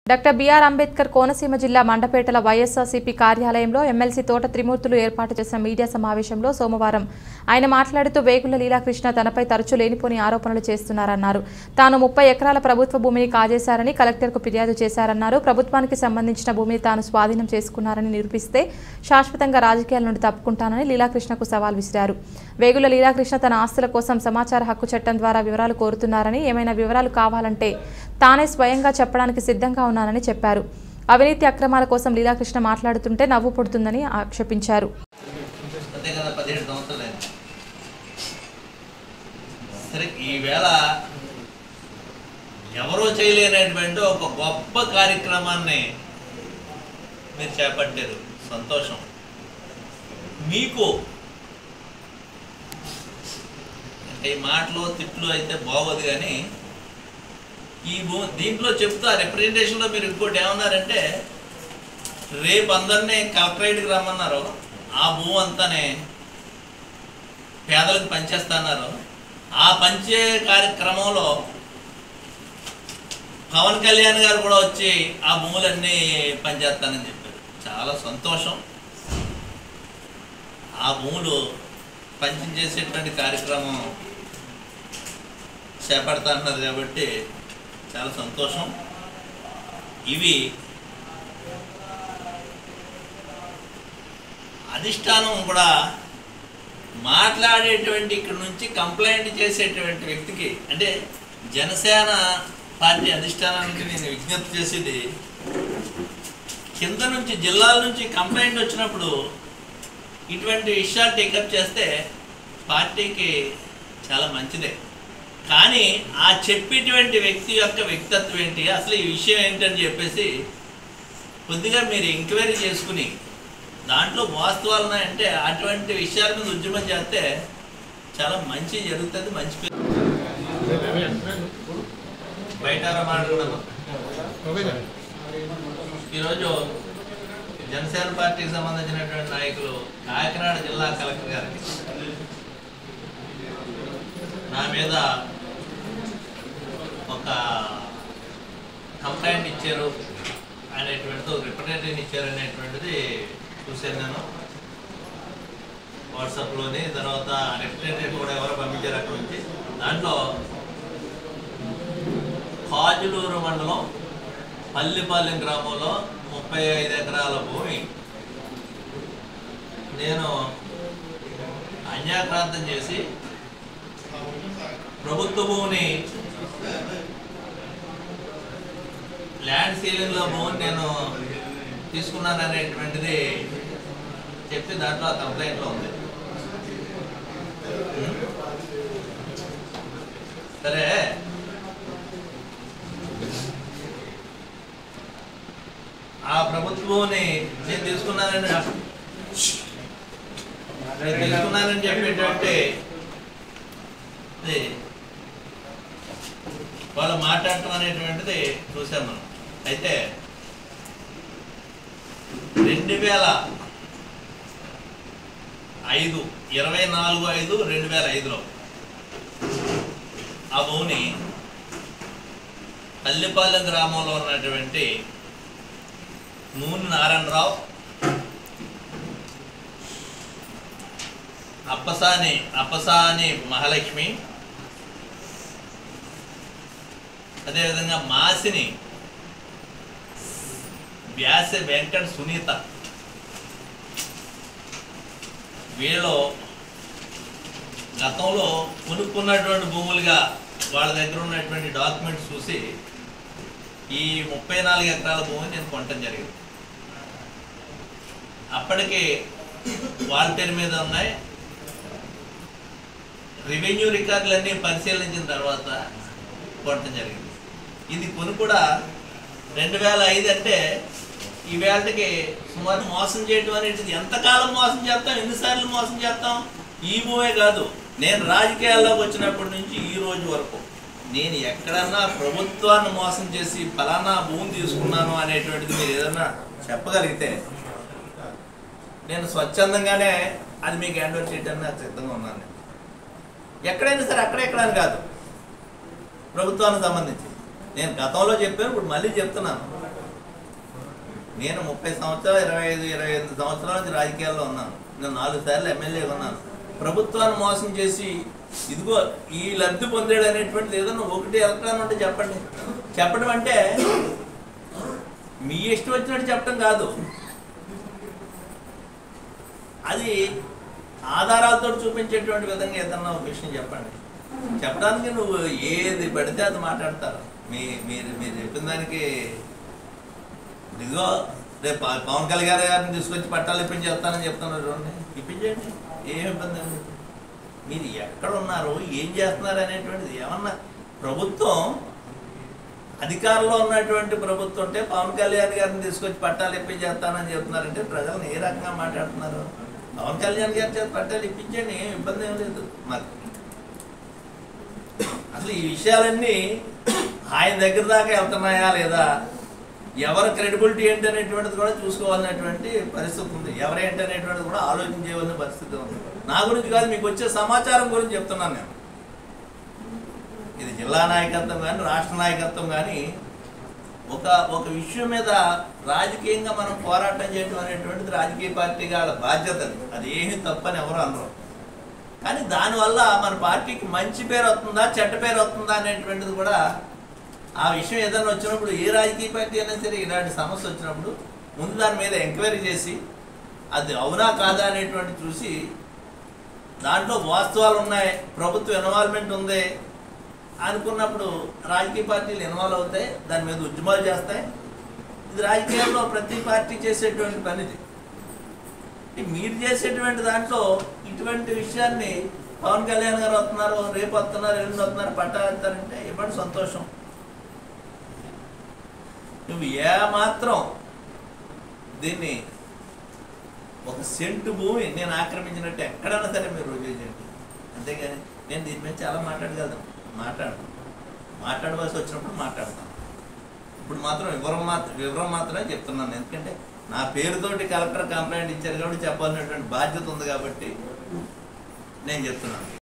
Doctor BR Ambedkar Konaseema జిల్లా మండపేటల వైఎస్ఆర్సీపీ కార్యాలయంలో MLC తోట త్రిమూర్తులు ఏర్పాటు చేసిన మీడియా సమావేశంలో సోమవారం ఆయన మాట్లాడుతూ వేగుల లీలాకృష్ణ తనపై తరచూ లేనిపోని ఆరోపణలు చేస్తున్నారన్నారు తాను ముప్పై ఎకరాల ప్రభుత్వ భూమిని కాజేశారని కలెక్టర్కు ఫిర్యాదు చేశారన్నారు ప్రభుత్వానికి సంబంధించిన భూమిని తాను స్వాధీనం చేసుకున్నారని నిరూపిస్తే శాశ్వతంగా రాజకీయాల నుండి తప్పుకుంటానని లీలాకృష్ణకు సవాల్ విసిరారు వేగుల లీలాకృష్ణ తన ఆస్తుల కోసం సమాచార హక్కు చట్టం ద్వారా వివరాలు కోరుతున్నారని ఏమైనా వివరాలు కావాలంటే తానే స్వయంగా చెప్పడానికి సిద్ధంగా ఉన్నానని చెప్పారు అవినీతి అక్రమాల కోసం లీలాకృష్ణ మాట్లాడుతుంటే నవ్వు పుడుతుందని ఆక్షేపించారు అంతే కదా పదిహేడు సంవత్సరాలు అయింది సరే ఈవేళ ఎవరో చేయలేనటువంటి ఒక గొప్ప కార్యక్రమాన్ని మీరు చేపట్టారు సంతోషం మీకు అంటే ఈ మాటలు తిట్లు అయితే బాగోదు కానీ ఈ భూ దీంట్లో చెప్తా రిప్రజెంటేషన్లో మీరు ఇంకోటి ఏమన్నారంటే రేపు అందరినీ కలెక్టరేట్కి రమ్మన్నారు ఆ భూ అంతానే పేదలకు పంచేస్తున్నారు ఆ పంచే కార్యక్రమంలో పవన్ కళ్యాణ్ గారు కూడా వచ్చి ఆ భూములన్నీ పనిచేస్తానని చెప్పారు చాలా సంతోషం ఆ భూములు పంచం చేసేటువంటి కార్యక్రమం చేపడతా అన్నారు కాబట్టి చాలా సంతోషం ఇవి అధిష్టానం కూడా మాట్లాడేటువంటి ఇక్కడ నుంచి కంప్లైంట్ చేసేటువంటి వ్యక్తికి అంటే జనసేన పార్టీ అధిష్టానానికి నేను విజ్ఞప్తి చేసేది కింద నుంచి జిల్లాల నుంచి కంప్లైంట్ వచ్చినప్పుడు ఇటువంటి విషయాలు టేకప్ చేస్తే పార్టీకి చాలా మంచిదే కానీ ఆ చెప్పేటువంటి వ్యక్తి యొక్క వ్యక్తిత్వం ఏంటి అసలు ఈ విషయం ఏంటని చెప్పేసి కొద్దిగా మీరు ఎంక్వైరీ చేసుకుని దాంట్లో వాస్తవాలు ఉన్నాయంటే అటువంటి విషయాల మీద ఉద్యమం చేస్తే చాలా మంచి జరుగుతుంది మంచి పేరు బయట మాట్లాడుతున్నాను ఈరోజు జనసేన పార్టీకి సంబంధించినటువంటి నాయకులు కాకినాడ జిల్లా కలెక్టర్ గారికి నా మీద ఒక కంప్లైంట్ ఇచ్చారు అనేటువంటిది ఒక రిప్రజెంటేటివ్ ఇచ్చారు అనేటువంటిది చూశాను నేను వాట్సాప్లోని తర్వాత రిప్రజెంటేటివ్ కూడా ఎవరు పంపించారు అక్కడ నుంచి దాంట్లో కాజులూరు మండలం పల్లిపాలెం గ్రామంలో ముప్పై ఐదు ఎకరాల భూమి నేను అన్యాక్రాంతం చేసి ప్రభుత్వ భూమిని ల్యాండ్ సీలింగ్లో భూమిని నేను తీసుకున్నాను అనేటువంటిది చెప్పి దాంట్లో ఆ కంప్లైంట్లో ఉంది ఉం? సరే ఆ ప్రభుత్వంని నేను తీసుకున్నానని నేను తీసుకున్నానని చెప్పేటువంటి ఇది వాళ్ళు మాట్లాడటం అనేటువంటిది చూసాం మనం అయితే రెండు వేల ఐదు ఇరవై నాలుగు ఐదు రెండు వేల ఐదులో ఆ భూమిని పల్లిపాలెం గ్రామంలో ఉన్నటువంటి నూనె నారాయణరావు అప్పసాని అప్పసాని మహాలక్ష్మి అదేవిధంగా మాసిని వ్యాస వెంకట సునీత వీళ్ళు గతంలో కొనుక్కున్నటువంటి భూములుగా వాళ్ళ దగ్గర ఉన్నటువంటి డాక్యుమెంట్స్ చూసి ఈ ముప్పై నాలుగు ఎకరాల భూమిని నేను కొనటం జరిగింది అప్పటికి వాళ్ళ పేరు మీద ఉన్నాయి రెవెన్యూ రికార్డులన్నీ పరిశీలించిన తర్వాత కొనటం జరిగింది ఇది కొను కూడా రెండు వేల ఐదు అంటే ఈ వేళకి సుమారు మోసం చేయటం అనేది ఎంతకాలం మోసం చేస్తాం ఎన్నిసార్లు మోసం చేస్తాం ఈ భూమే కాదు నేను రాజకీయాల్లోకి వచ్చినప్పటి నుంచి ఈ రోజు వరకు నేను ఎక్కడన్నా ప్రభుత్వాన్ని మోసం చేసి ఫలానా భూమి తీసుకున్నాను అనేటువంటిది మీరు ఏదన్నా చెప్పగలిగితే నేను స్వచ్ఛందంగానే అది మీకు హ్యాండ్ ఓవర్ చేయడానికి నాకు సిద్ధంగా ఉన్నాను నేను. ఎక్కడైనా సరే అక్కడెక్కడ అని కాదు ప్రభుత్వానికి సంబంధించి నేను గతంలో చెప్పాను ఇప్పుడు మళ్ళీ చెప్తున్నాను నేను ముప్పై సంవత్సరాలు ఇరవై ఐదు ఇరవై ఎనిమిది సంవత్సరాల నుంచి రాజకీయాల్లో ఉన్నాను నేను నాలుగు సార్లు ఎమ్మెల్యేగా ఉన్నాను ప్రభుత్వాన్ని మోసం చేసి ఇదిగో ఈ లబ్ధి పొందాడు అనేటువంటిది ఏదన్నా ఒకటి ఎలక్ట్రాన్ ఉంటే చెప్పండి చెప్పడం అంటే మీ ఇష్టం వచ్చినట్టు చెప్పడం కాదు అది ఆధారాలతో చూపించేటువంటి విధంగా ఏదన్నా ఒక విషయం చెప్పండి చెప్పడానికి నువ్వు ఏది పడితే అది మాట్లాడతారు మీ మీరు మీరు చెప్పిన దానికి ఇదిగో రేపు ప- పవన్ కళ్యాణ్ గారిని తీసుకొచ్చి పట్టాలు ఇప్పించి వెళ్తానని చెప్తున్నారు చూడండి ఇప్పించండి ఏం ఇబ్బంది లేదు మీరు ఎక్కడ ఉన్నారు ఏం చేస్తున్నారు అనేటువంటిది ఏమన్నా ప్రభుత్వం అధికారంలో ఉన్నటువంటి ప్రభుత్వం ఉంటే పవన్ కళ్యాణ్ గారిని తీసుకొచ్చి పట్టాలు ఇప్పించేస్తానని చెప్తున్నారంటే ప్రజలను ఏ రకంగా మాట్లాడుతున్నారు పవన్ కళ్యాణ్ గారి చేత పట్టాలు ఇప్పించండి ఏం ఇబ్బంది ఏం లేదు మాకు అసలు ఈ విషయాలన్నీ ఆయన దగ్గర దాకా వెళ్తున్నాయా లేదా ఎవరి క్రెడిబిలిటీ ఏంటి అనేటువంటిది కూడా చూసుకోవాలనేటువంటి పరిస్థితి ఉంది ఎవరేంటి అనేటువంటిది కూడా ఆలోచన చేయవలసిన పరిస్థితి ఉంది నా గురించి కాదు మీకు వచ్చే సమాచారం గురించి చెప్తున్నాను నేను ఇది జిల్లా నాయకత్వం కానీ రాష్ట్ర నాయకత్వం కానీ ఒక ఒక విషయం మీద రాజకీయంగా మనం పోరాటం చేయడం అనేటువంటిది రాజకీయ పార్టీగా వాళ్ళ బాధ్యత అది. అది ఏమీ తప్పని ఎవరు అనరు కానీ దానివల్ల మన పార్టీకి మంచి పేరు వస్తుందా చెడ్డ పేరు వస్తుందా అనేటువంటిది కూడా ఆ విషయం ఏదైనా వచ్చినప్పుడు ఏ రాజకీయ పార్టీ అయినా సరే ఇలాంటి సమస్య వచ్చినప్పుడు ముందు దాని మీద ఎంక్వైరీ చేసి అది అవునా కాదా అనేటువంటి చూసి దాంట్లో వాస్తవాలు ఉన్నాయి ప్రభుత్వ ఇన్వాల్వ్మెంట్ ఉంది అనుకున్నప్పుడు రాజకీయ పార్టీలు ఇన్వాల్వ్ అవుతాయి దాని మీద ఉద్యమాలు చేస్తాయి ఇది రాజకీయాల్లో ప్రతి పార్టీ చేసేటువంటి పనిది ఈ మీరు చేసేటువంటి దాంట్లో ఇటువంటి విషయాన్ని పవన్ కళ్యాణ్ గారు వస్తున్నారు రేపు వస్తున్నారు ఎల్లుండి వస్తున్నారు పట్టా వెళ్తారంటే ఇవ్వండి సంతోషం నువ్వు ఏ మాత్రం దీన్ని ఒక సెంటు భూమి నేను ఆక్రమించినట్టు ఎక్కడైనా సరే మీరు రుజువు చేయండి అంతేగాని నేను దీని మీద చాలా మాట్లాడగలను మాట్లాడను మాట్లాడవలసి వచ్చినప్పుడు మాట్లాడతాను ఇప్పుడు మాత్రం వివరం మాత్రం వివరం మాత్రమే చెప్తున్నాను ఎందుకంటే నా పేరుతోటి కలెక్టర్ కంప్లైంట్ ఇచ్చారు కాబట్టి చెప్పాల్సినటువంటి బాధ్యత ఉంది కాబట్టి నేను చెప్తున్నాను